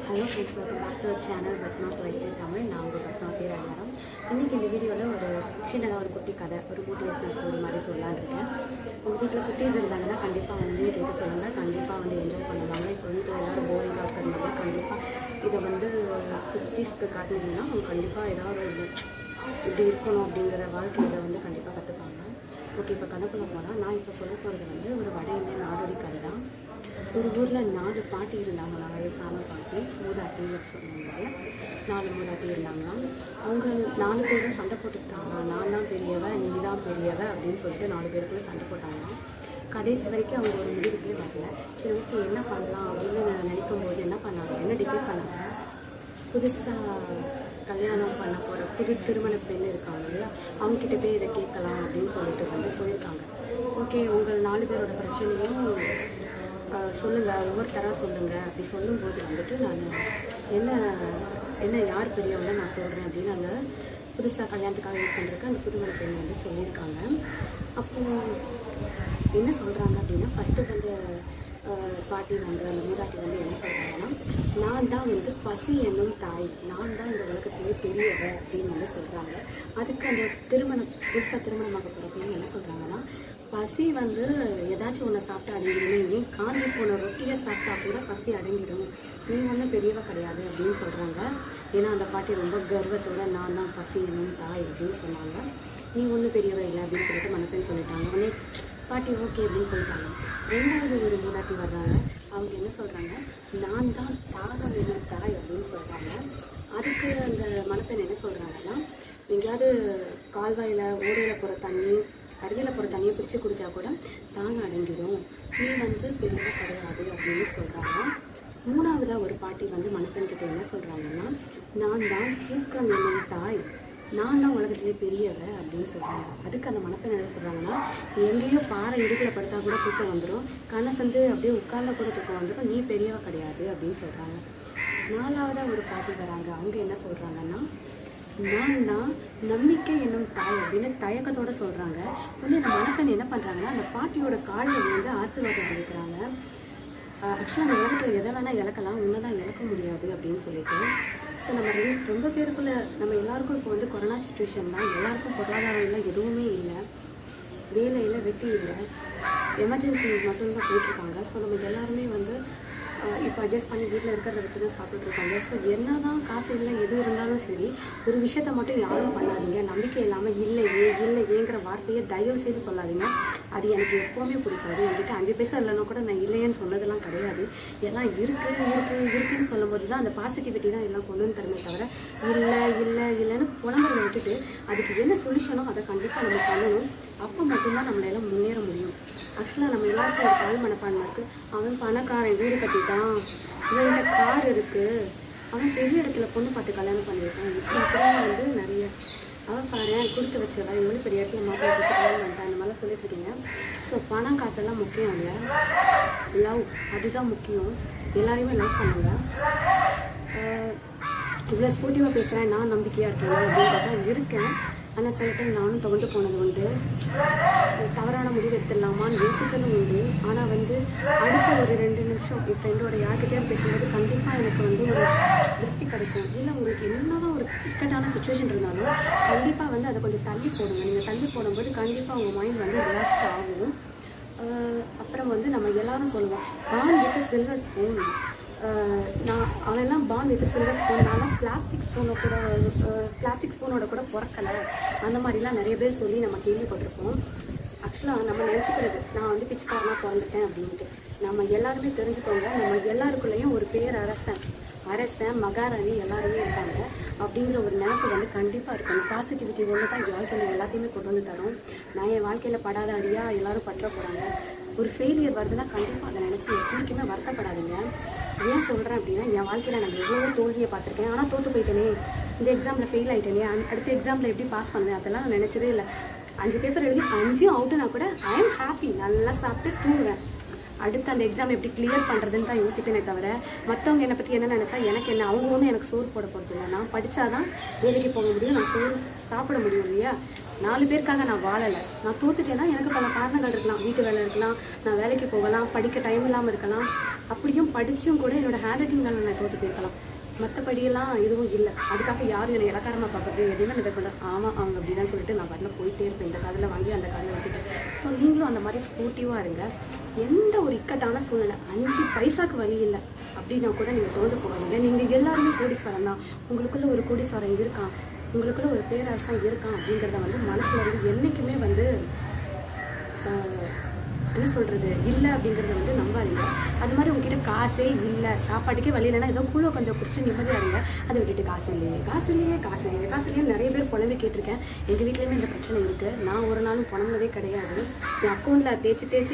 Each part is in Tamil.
hello friends welcome back to our channel Padma's life Tamil நான் உங்கள் பத்மா பேராயிரம் இன்றைக்கி இந்த வீடியோவில் ஒரு சின்னதாக ஒரு குட்டி கதை ஒரு மோட்டிவேஷனல் ஸ்டோரி மாதிரி சொல்லலான்னு இருக்கேன் உங்கள் வீட்டில் குட்டீஸ் இருந்தாங்கன்னா கண்டிப்பாக வந்து கேட்க சொல்லுங்கள் கண்டிப்பாக வந்து என்ஜாய் பண்ணுவாங்க இப்போ வீட்டில் எல்லோரும் போரிங்காக இருக்கிறதுனால கண்டிப்பாக இதை வந்து குட்டீஸ்க்கு காட்டினீங்கன்னா அவங்க கண்டிப்பாக ஏதாவது ஒரு இப்படி இருக்கணும் அப்படிங்கிற வாழ்க்கையில் வந்து கண்டிப்பாக கற்றுப்பாங்க ஓகே இப்போ கணக்குள்ள போனால் நான் இப்போ சொல்ல போகிறது வந்து ஒரு வட இந்திய நாடோடி கதை தான் ஒரு ஊரில் நாலு பாட்டி இருந்தாங்களா வயசான பாட்டி மூதாட்டி சொன்னாங்க நாலு மூதாட்டி இருந்தாங்களாம் அவங்க நாலு பேரும் சண்டை போட்டுக்கிட்டாங்க நான் தான் பெரியவ நீ தான் பெரியவ அப்படின்னு சொல்லிட்டு நாலு பேருக்குள்ளே சண்டை போட்டாங்களாம் கடைசி வரைக்கும் அவங்க ஒரு முடிவுக்கே வரல சரி ஓகே என்ன பண்ணலாம் அப்படின்னு நான் நினைக்கும் போது என்ன பண்ணாங்க என்ன டிசைட் பண்ணாங்க புதுசாக கல்யாணம் பண்ண போகிற புது திருமண பெண் இருக்காங்க இல்லையா அவங்கக்கிட்ட போய் இதை கேட்கலாம் அப்படின்னு சொல்லிட்டு வந்து போயிருக்காங்க ஓகே உங்கள் நாலு பேரோட பிரச்சனையும் ஆஹ், சொல்லுங்க ஒவ்வொருத்தராக சொல்லுங்க அப்படி சொல்லும்போது வந்துட்டு நான் என்ன என்ன யார் பெரியவங்க நான் சொல்கிறேன் அப்படின்னு அந்த புதுசாக கல்யாணத்துக்காக வெயிட் பண்ணுறதுக்கு அந்த புதுமண பெண் வந்து சொல்லியிருக்காங்க அப்போது என்ன சொல்கிறாங்க அப்படின்னா ஃபஸ்ட்டு வந்து ஆஹ், பாட்டி வந்து அந்த மூதாட்டி வந்து என்ன சொல்கிறாங்கன்னா நான் தான் வந்து பசி என்னும் தாய் நான் தான் இந்த உலகத்திலே பெரியவ அப்படின்னு வந்து சொல்கிறாங்க அதுக்கு அந்த திருமணம் புதுசாக திருமணமாக போகிற பெண் என்ன சொல்கிறாங்கன்னா பசி வந்து ஏதாச்சும் ஒன்று சாப்பிட்டா அடங்கிடும் நீ காஞ்சி போன ரொட்டியை சாப்பிட்டா கூட பசி அடங்கிடும் நீ ஒன்றும் பெரியவ கிடையாது அப்படின்னு சொல்கிறாங்க ஏன்னா அந்த பாட்டி ரொம்ப கர்வத்தோட நான் தான் பசி என்னும் தாய் அப்படின்னு சொன்னாங்க நீ ஒன்றும் பெரியவ இல்லை அப்படின்னு சொல்லிட்டு மனப்பெண் சொல்லிட்டாங்க உடனே பாட்டி ஓகே அப்படின்னு போயிட்டாங்க ரெண்டாவது ஒரு மூதாட்டி வர்றாங்க அவங்க என்ன சொல்கிறாங்க நான் தான் தாகம் என்னும் தாய் அப்படின்னு சொல்கிறாங்க அதுக்கு அந்த மணப்பெண் என்ன சொல்கிறாங்கன்னா எங்கேயாவது கால்வாயில் ஓடையில் போகிற தண்ணி அருகில் போகிற தண்ணியை பிடிச்சி குடித்தா கூட தாங்க அடங்கிடும் நீ வந்து பெரிய கிடையாது அப்படின்னு சொல்கிறாங்க மூணாவதாக ஒரு பாட்டி வந்து மணப்பெண் கிட்ட என்ன சொல்கிறாங்கன்னா நான் தான் தூக்கம் என்னும் தாய் நான் தான் உலகத்திலே பெரியவ அப்படின்னு சொல்கிறாங்க அதுக்கு அந்த மணப்பெண் என்ன சொல்கிறாங்கன்னா எங்கேயோ பாறை இடுக்கில் படுத்தா கூட தூக்கம் வந்துடும் கண்ணை சந்து அப்படியே உட்கார்ந்தா கூட தூக்கம் வந்துடும் நீ பெரியவ கிடையாது அப்படின்னு சொல்கிறாங்க நாலாவதாக ஒரு பாட்டி வராங்க அவங்க என்ன சொல்கிறாங்கன்னா நான் தான் நம்பிக்கை என்னும் தாய் அப்படின்னு தயக்கத்தோட சொல்கிறாங்க உடனே அந்த மணப்பெண் என்ன பண்ணுறாங்கன்னா அந்த பாட்டியோட காலில் வந்து ஆசீர்வாதம் கொடுக்குறாங்க ஆக்சுவலாக அந்த உலகத்தில் எதை வேணால் இழக்கலாம் உன்னை தான் இழக்க முடியாது அப்படின்னு சொல்லிட்டு ஸோ நம்ம ரெண்டு ரொம்ப பேருக்குள்ள நம்ம எல்லாருக்கும் இப்போ வந்து கொரோனா சுச்சுவேஷன் தான் எல்லாருக்கும் பொருளாதாரம் இல்லை எதுவுமே இல்லை வேலை இல்லை வெட்டி இல்லை எமர்ஜென்சி மட்டும்தான் போயிட்டுருக்காங்க ஸோ நம்ம எல்லாருமே வந்து ஆஹ் இப்போ அட்ஜஸ்ட் பண்ணி வீட்டில் இருக்கிறத வச்சு தான் சாப்பிட்டுட்டு இருக்காங்க ஸோ என்ன தான் காசு இல்லை எது இருந்தாலும் சரி ஒரு விஷயத்த மட்டும் யாரும் பண்ணாதீங்க நம்பிக்கை இல்லாமல் இல்லையே இல்லையேங்கிற வார்த்தையை தயவு செய்து சொல்லாதீங்க அது எனக்கு எப்போவுமே பிடிக்காது என்கிட்ட அஞ்சு பைசா இல்லைன்னா கூட நான் இல்லையேன்னு சொன்னதெல்லாம் கிடையாது எல்லாம் இருக்குது இருக்குது இருக்குன்னு சொல்லும்போது தான் அந்த பாசிட்டிவிட்டி தான் எல்லாம் கொண்டு வந்து தருமே தவிர இல்லை இல்லை இல்லைன்னு புலம்புறத விட்டுட்டு அதுக்கு என்ன சொல்யூஷனோ அதை கண்டிப்பாக நம்ம பண்ணணும் அப்போ மட்டும்தான் நம்மளால முன்னேற முடியும் ஆக்சுவலாக நம்ம எல்லாருக்கும் ஒரு தாழ் மனப்பான்மை இருக்குது அவன் பணக்காரன் வீடு கட்டிட்டான் இவன்கிட்ட கார் இருக்குது அவன் பெரிய இடத்துல பொண்ணு பார்த்து கல்யாணம் பண்ணியிருக்கான் இப்படி இப்படிலாம் வந்து நிறைய அவன் பாரு கொடுத்து வச்சவா எவ்வளோ பெரிய இடத்துல மாப்பிள்ளை பிடிச்சி கல்யாணம் பண்ணிட்டான் இந்த மாதிரிலாம் சொல்லிட்டு இருக்கீங்க ஸோ பணம் காசெல்லாம் முக்கியம் இல்லை லவ் அதுதான் முக்கியம் எல்லாரையுமே லவ் பண்ணுங்க ஆஹ் இவ்வளோ ஸ்போர்ட்டிவாக பேசுகிறேன் நான் நம்பிக்கையாக இருக்கேன் அப்படின்னு பார்த்தா இருக்கேன் ஆனால் சில டைம் நானும் துவண்டு போனது உண்டு தவறான முடிவு எடுத்துடலாமான்னு யோசிச்சதும் உண்டு ஆனால் வந்து அடுத்த ஒரு ரெண்டு நிமிஷம் என் ஃப்ரெண்டோட யார்கிட்டயும் பேசும்போது கண்டிப்பாக எனக்கு வந்து ஒரு திருப்தி கிடைக்கும் இல்லை உங்களுக்கு என்னதான் ஒரு இக்கட்டான சுச்சுவேஷன் இருந்தாலும் கண்டிப்பாக வந்து அதை கொஞ்சம் தள்ளி போடுங்க நீங்கள் தள்ளி போடும்போது கண்டிப்பாக உங்கள் மைண்ட் வந்து ரிலாக்ஸ்ட் ஆகும் ஆஹ் அப்புறம் வந்து நம்ம எல்லாரும் சொல்லுவோம் பான் வித் சில்வர் ஸ்பூன் நான் அவன்லாம் பான் வித் சில்வர் ஸ்பூன் நான்லாம் பிளாஸ்டிக் ஸ்பூனை கூட பிளாஸ்டிக் ஸ்பூனோட கூட பிறக்கலை அந்த மாதிரிலாம் நிறைய பேர் சொல்லி நம்ம கேள்விப்பட்டிருப்போம் ஆக்சுவலாக நம்ம நினச்சிக்கிறது நான் வந்து பிச்சைக்காரனாக பிறந்துட்டேன் அப்படின்ட்டு நம்ம எல்லாருமே தெரிஞ்சுக்கோங்க நம்ம எல்லாருக்குள்ளேயும் ஒரு பேர் அரசன் அரசன் மகாராணி எல்லாருமே இருக்காங்க அப்படிங்கிற ஒரு நினைப்பு வந்து கண்டிப்பாக இருக்கணும் பாசிட்டிவிட்டி ஒன்று தான் என் வாழ்க்கையில் எல்லாத்தையுமே கொண்டு வந்து தரும் நான் என் வாழ்க்கையில் படாத அடியா எல்லாரும் பற்ற போகிறாங்க ஒரு ஃபெயிலியர் வருதுன்னா கண்டிப்பாக அதை நினச்சி எப்படிக்குமே வருத்தப்படாதீங்க ஏன் சொல்கிறேன் அப்படின்னா என் வாழ்க்கையில் நான் எவ்வளோ தோல்வியை பார்த்துருக்கேன் ஆனால் தோற்று போயிட்டேனே இந்த எக்ஸாமில் ஃபெயில் ஆகிட்டேனே அன்- அடுத்த எக்ஸாமில் எப்படி பாஸ் பண்ணுவேன் அதெல்லாம் நான் நினச்சதே இல்லை அஞ்சு பேப்பர் எழுதி அஞ்சும் அவுட்டுனா கூட ஐ எம் ஹாப்பி நல்லா சாப்பிட்டு தூங்குவேன் அடுத்து அந்த எக்ஸாம் எப்படி கிளியர் பண்ணுறதுன்னு தான் யோசிப்பேனே தவிர மற்றவங்க என்னை பற்றி என்ன நினச்சா எனக்கு என்ன அவங்க ஒன்றும் எனக்கு சோறு போட போகிறது இல்லை நான் படித்தாதான் வேலைக்கு போக முடியும் நான் சோறு சாப்பிட முடியும் இல்லையா நாலு பேருக்காக நான் வாழலை நான் தோத்துட்டேன்னா எனக்கு பல காரணங்கள் இருக்கலாம் வீட்டு வேலை இருக்கலாம் நான் வேலைக்கு போகலாம் படிக்க டைம் இல்லாமல் இருக்கலாம் அப்படியும் படிச்சும் கூட என்னோட ஹேண்ட் ரைட்டிங்கால நான் தோத்து போயிருக்கலாம் மற்றபடியெல்லாம் எதுவும் இல்லை அதுக்காக யாரும் என்னை இலக்காரமாக பார்க்குறது எதுவுமே நான் பண்ண ஆமாம் அவங்க அப்படி தான் சொல்லிட்டு நான் பாட்டில் போயிட்டே இருப்பேன் இந்த காதில் வாங்கி அந்த காதில் விட்டுட்டு ஸோ நீங்களும் அந்த மாதிரி ஸ்போர்ட்டிவாக இருங்க எந்த ஒரு இக்கட்டான சூழ்நிலை அஞ்சு பைசாக்கு வழி இல்லை அப்படின்னா கூட நீங்கள் தோண்டு போகாதீங்க நீங்கள் எல்லாருமே கோடீஸ்வரன் தான் உங்களுக்குள்ள ஒரு கோடீஸ்வரன் இருக்கான் உங்களுக்குள்ள ஒரு பேரரசன் இருக்கான் அப்படிங்கிறத வந்து மனசுல இருந்து என்றைக்குமே வந்து ஆஹ், என்ன சொல்கிறது இல்லை அப்படிங்கிறத வந்து நம்பாதீங்க அது மாதிரி உங்ககிட்ட காசே இல்லை சாப்பாட்டுக்கே வழி இல்லைன்னா ஏதோ கூழ கொஞ்சம் குடிச்சிட்டு நிம்மதியாக இருங்க அதை விட்டுட்டு காசு இல்லையே காசு இல்லையே காசு இல்லையே காசு இல்லையே நிறைய பேர் புலம்பி கேட்டிருக்கேன் எங்கள் வீட்லேயுமே இந்த பிரச்சனை இருக்குது நான் ஒரு நாளும் புலம்புனதே கிடையாது என் அக்கௌண்ட்டில் தேய்ச்சி தேய்ச்சி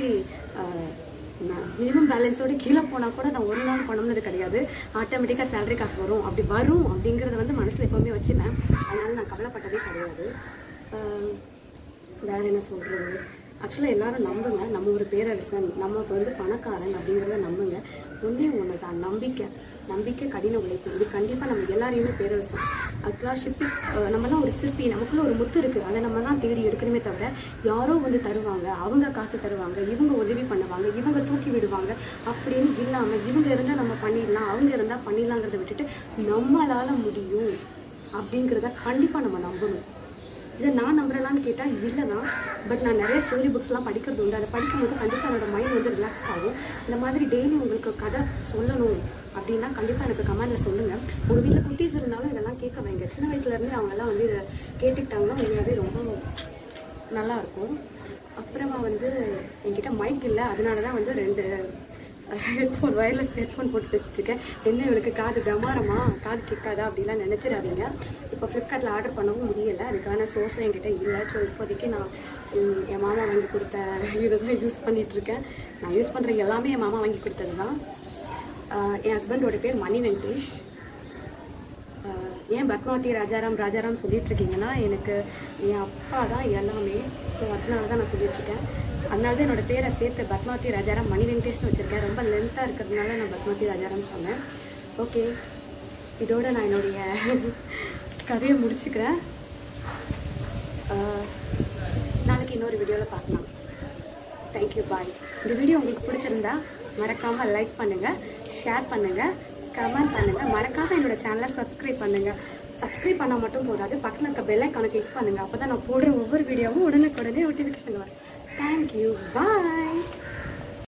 மினிமம் பேலன்ஸோட கீழே போனால் கூட நான் ஒரு நாள் புலம்புனது கிடையாது ஆட்டோமேட்டிக்காக சேலரி காசு வரும் அப்படி வரும் அப்படிங்கிறத வந்து மனசில் எப்போவுமே வச்சுப்பேன் அதனால நான் கவலைப்பட்டதே கிடையாது ஆஹ் வேற என்ன சொல்றது ஆக்சுவலாக எல்லாரும் நம்புங்க நம்ம ஒரு பேரரசன் நம்ம இப்ப வந்து பணக்காரன் அப்படிங்கிறத நம்புங்க ஒன்றே ஒன்று தான் நம்பிக்கை நம்பிக்கை கடின உழைப்பு இது கண்டிப்பாக நம்ம எல்லாரையுமே பேரரசன் ஆக்சுவலாக ஷிப்பி நம்மலாம் ஒரு சிற்பி நமக்குள்ள ஒரு முத்து இருக்குது அதை நம்ம தான் தேடி எடுக்கணுமே தவிர யாரோ வந்து தருவாங்க அவங்க காசு தருவாங்க இவங்க உதவி பண்ணுவாங்க இவங்க தூக்கி விடுவாங்க அப்படின்னு இல்லாமல் இவங்க இருந்தால் நம்ம பண்ணிடலாம் அவங்க இருந்தால் பண்ணிடலாங்கிறத விட்டுட்டு நம்மளால முடியும் அப்படிங்கிறத கண்டிப்பாக நம்ம நம்பணும் இதை நான் நம்புறேனான்னு கேட்டால் இல்லை தான் பட் நான் நிறைய ஸ்டோரி புக்ஸ்லாம் படிக்கிறது உண்டு அதை படிக்கும்போது கண்டிப்பாக என்னோட மைண்ட் வந்து ரிலாக்ஸ் ஆகும் இந்த மாதிரி டெய்லி உங்களுக்கு கதை சொல்லணும் அப்படின்னா கண்டிப்பாக எனக்கு கமெண்ட்டில் சொல்லுங்கள் உங்கள் வீட்டில் குட்டீஸ் இருந்தாலும் இதெல்லாம் கேட்க வைங்க சின்ன வயசுலேருந்து அவங்கெல்லாம் வந்து இதை கேட்டுக்கிட்டாங்கன்னா உண்மையாகவே ரொம்ப நல்லா இருக்கும் அப்புறமா வந்து என்கிட்ட மைக் இல்லை அதனால தான் வந்து ரெண்டு ஹெட்ஃபோன் ஒயர்லெஸ் ஹெட்ஃபோன் போட்டு பேசிட்டு இருக்கேன் என்ன இவளுக்கு காது டமாரமா காது கேட்காதா அப்படிலாம் நினச்சிடாதீங்க இப்போ ஃப்ளிப்கார்ட்டில் ஆர்டர் பண்ணவும் முடியலை அதுக்கான சோர்ஸும் என்கிட்ட இல்லை ஸோ இப்போதைக்கு நான் ம், என் மாமா வாங்கி கொடுத்த இதை தான் யூஸ் பண்ணிகிட்ருக்கேன் நான் யூஸ் பண்ணுற எல்லாமே என் மாமா வாங்கி கொடுத்தது தான் ஆஹ் என் ஹஸ்பண்டோட பேர் மணி வெங்கடேஷ் ஆஹ் ஏன் பத்மாவதி ராஜாராம் ராஜாராம் சொல்லிட்டு இருக்கீங்கன்னா எனக்கு என் அப்பா தான் எல்லாமே ஸோ அதனால தான் நான் சொல்லிட்டு இருக்கேன் அதனால தான் என்னோட பேரை சேர்த்து பத்மாவதி ராஜாராம் மணி வெங்கடேஷ்னு வச்சுருக்கேன் ரொம்ப லென்த்தாக இருக்கிறதுனால நான் பத்மாவதி ராஜாராம் சொன்னேன் ஓகே இதோட நான் என்னுடைய கதையை முடிச்சுக்கிறேன் ஆஹ் நாளைக்கு இன்னொரு வீடியோவில் பார்க்கலாம் தேங்க்யூ பாய் இந்த வீடியோ உங்களுக்கு பிடிச்சிருந்தா மறக்காமல் லைக் பண்ணுங்கள் ஷேர் பண்ணுங்கள் கமெண்ட் பண்ணுங்கள் மறக்காம என்னோட சேனலை சப்ஸ்கிரைப் பண்ணுங்கள் சப்ஸ்கிரைப் பண்ணால் மட்டும் போதாது பக்கத்தில் இருக்க பெல் ஐக்கானை கிளிக் பண்ணுங்கள் அப்போ தான் நான் போடுற ஒவ்வொரு வீடியோவும் உடனுக்குடனே நோட்டிஃபிகேஷன் வரும் தேங்க்யூ பாய்